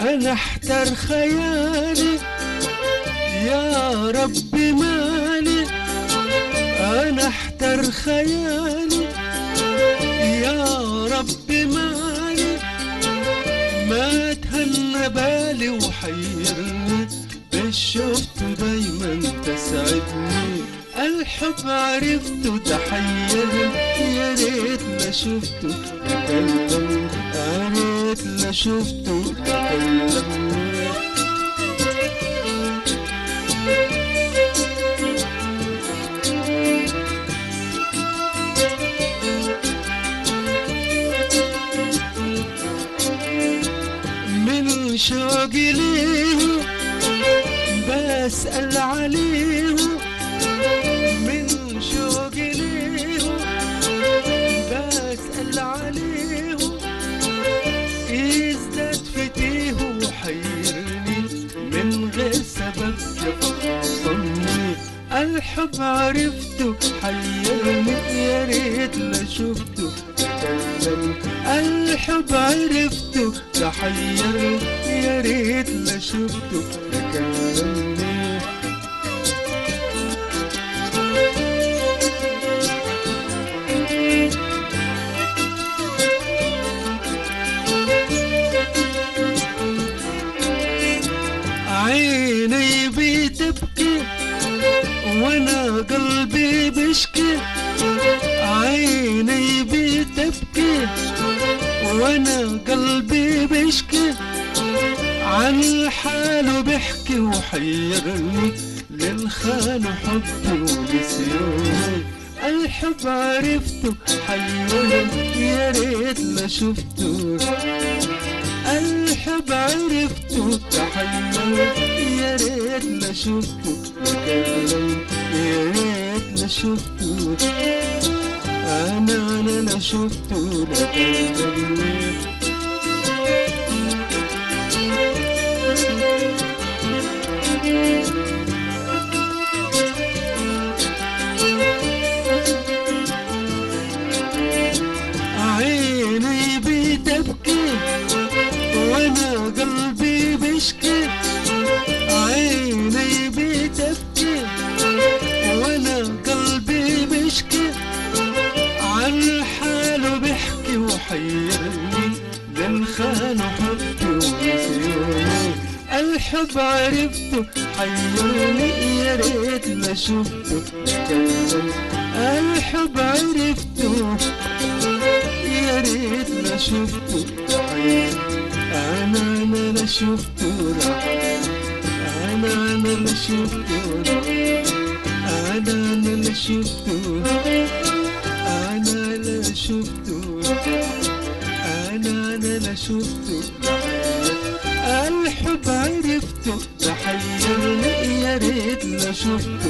انا احتر خيالي يا رب مالي انا احتر خيالي يا رب مالي ما تهنى بالي وحيرني بس شفته دايما تسعدني الحب عرفته تحيرني يا ريت ما شفته تكلمني يا ريت ما شفته تكلمني من شوقي ليه بسأل عليه من شوقي ليه بسأل عليه ازداد فتيه وحيرني من غير سبب يفخصني الحب عرفته حيرني يا ريت لا شفته تكلم الحب عرفته تحيرني يا ريت لا شفته تكلمني عيني بتبكي وانا قلبي بشكي عيني بتبكي وانا قلبي بشكي عن حاله بحكي وحيرني للخان حبي ونسيوني الحب عرفته حيرني يا ريت ما شفته الحب عرفته تحيرني يا ريت ما شفته تكلم يا ريت ما شفته انا انا لا شفته لا كلمني عيني بتبكي وانا قلبي بشكي عيني بتبكي وانا قلبي بشكي عن حاله بحكي وحيرني من خان حبي ونسيوني الحب عرفته حيرني يا ريت ما شفته تكلم الحب عرفته يا ريت ما شفته حيرني انا انا لا شفته راح انا انا لا شفته راح انا انا لا شفته انا لا شفته انا انا لا شفته الحب عرفته تحيرني يا ريت لا شفته